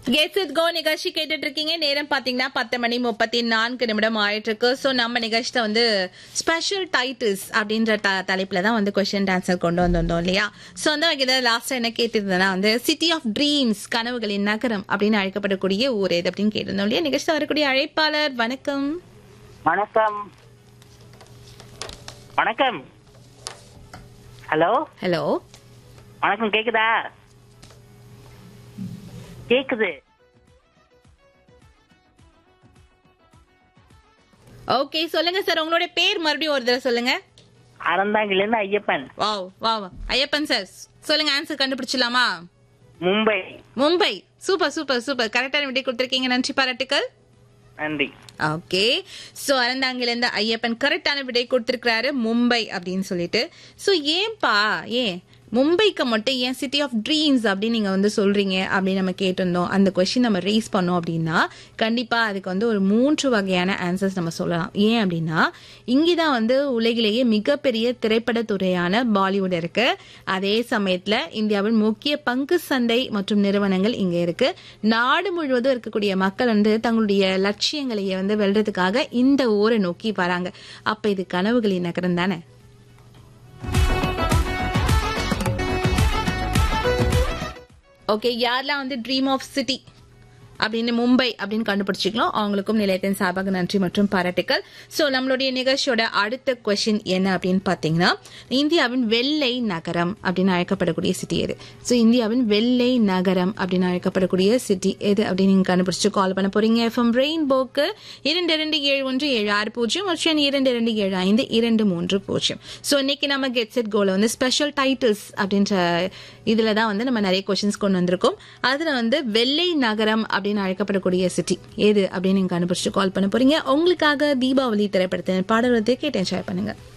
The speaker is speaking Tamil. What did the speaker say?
கெட்ஸ் இட் கோ நிகழ்ச்சி கேட்டுட்டு இருக்கீங்க நேரம் பாத்தீங்கன்னா பத்து மணி முப்பத்தி நான்கு நிமிடம் ஆயிட்டு இருக்கு ஸோ நம்ம நிகழ்ச்சியில வந்து ஸ்பெஷல் டைட்டில்ஸ் அப்படின்ற த தலைப்புல தான் வந்து கொஸ்டின் ஆன்சர் கொண்டு வந்திருந்தோம் இல்லையா ஸோ அந்த வகையில் லாஸ்ட் என்ன கேட்டிருந்தேன்னா வந்து சிட்டி ஆஃப் ட்ரீம்ஸ் கனவுகளின் நகரம் அப்படின்னு அழைக்கப்படக்கூடிய ஊர் எது அப்படின்னு கேட்டிருந்தோம் இல்லையா நிகழ்ச்சியில் வரக்கூடிய அழைப்பாளர் வணக்கம் வணக்கம் வணக்கம் ஹலோ ஹலோ வணக்கம் கேக்குதா கேக்குது ஓகே சொல்லுங்க சார் உங்களோட பேர் மறுபடியும் ஒரு தடவை சொல்லுங்க அறந்தாங்கில இருந்து Ayyappan wow wow Ayyappan sir சொல்லுங்க ஆன்சர் கண்டுபிடிச்சலாமா Mumbai Mumbai super super super கரெக்டான விடை கொடுத்துருக்கீங்க நன்றி பாராட்டுக்கள் நன்றி ஓகே சோ அறந்தாங்கில இருந்து ஐயப்பன் கரெக்டான விடை கொடுத்திருக்கிறாரு மும்பை அப்படின்னு சொல்லிட்டு சோ ஏன்பா ஏன் மும்பைக்கு மட்டும் ஏன் சிட்டி ஆஃப் ட்ரீம்ஸ் அப்படின்னு நீங்க வந்து சொல்றீங்க அப்படின்னு நம்ம கேட்டிருந்தோம் அந்த கொஸ்டின் நம்ம ரேஸ் பண்ணோம் அப்படின்னா கண்டிப்பா அதுக்கு வந்து ஒரு மூன்று வகையான ஆன்சர்ஸ் நம்ம சொல்லலாம் ஏன் அப்படின்னா இங்கதான் வந்து உலகிலேயே மிகப்பெரிய திரைப்படத்துறையான பாலிவுட் இருக்கு அதே சமயத்துல இந்தியாவின் முக்கிய பங்கு சந்தை மற்றும் நிறுவனங்கள் இங்க இருக்கு நாடு முழுவதும் இருக்கக்கூடிய மக்கள் வந்து தங்களுடைய லட்சியங்களை வந்து வெல்றதுக்காக இந்த ஊரை நோக்கி வராங்க அப்ப இது கனவுகளின் நகரம் தானே ஓகே யாரெல்லாம் வந்து ட்ரீம் ஆஃப் சிட்டி அப்படின்னு மும்பை அப்படின்னு கண்டுபிடிச்சிக்கலாம் அவங்களுக்கும் நிலையத்தின் சார்பாக நன்றி மற்றும் பாராட்டுக்கள் ஸோ நம்மளுடைய நிகழ்ச்சியோட அடுத்த கொஸ்டின் என்ன அப்படின்னு பார்த்தீங்கன்னா இந்தியாவின் வெள்ளை நகரம் அப்படின்னு அழைக்கப்படக்கூடிய சிட்டி எது ஸோ இந்தியாவின் வெள்ளை நகரம் அப்படின்னு அழைக்கப்படக்கூடிய சிட்டி எது அப்படின்னு நீங்க கண்டுபிடிச்சு கால் பண்ண போறீங்க எஃப்எம் ரெயின்போக்கு இரண்டு இரண்டு ஏழு ஒன்று ஏழு ஆறு பூஜ்ஜியம் மற்றும் இரண்டு இரண்டு ஏழு ஐந்து இரண்டு மூன்று பூஜ்ஜியம் ஸோ இன்னைக்கு நம்ம கெட் செட் கோல வந்து ஸ்பெஷல் டைட்டில்ஸ் அப்படின்ற இதுல தான் வந்து நம்ம நிறைய கொஸ்டின்ஸ் கொண்டு வந்திருக்கோம் அதுல வந்து வெள்ளை நகரம் அப்படின்னு அழைக்கப்படக்கூடிய சிட்டி ஏது அப்படின்னு நீங்க கண்டுபிடிச்சு கால் பண்ண போறீங்க உங்களுக்காக தீபாவளி திரைப்படத்தின் பாடல் வந்து கேட்டு என்ஜாய் பண்ணுங்க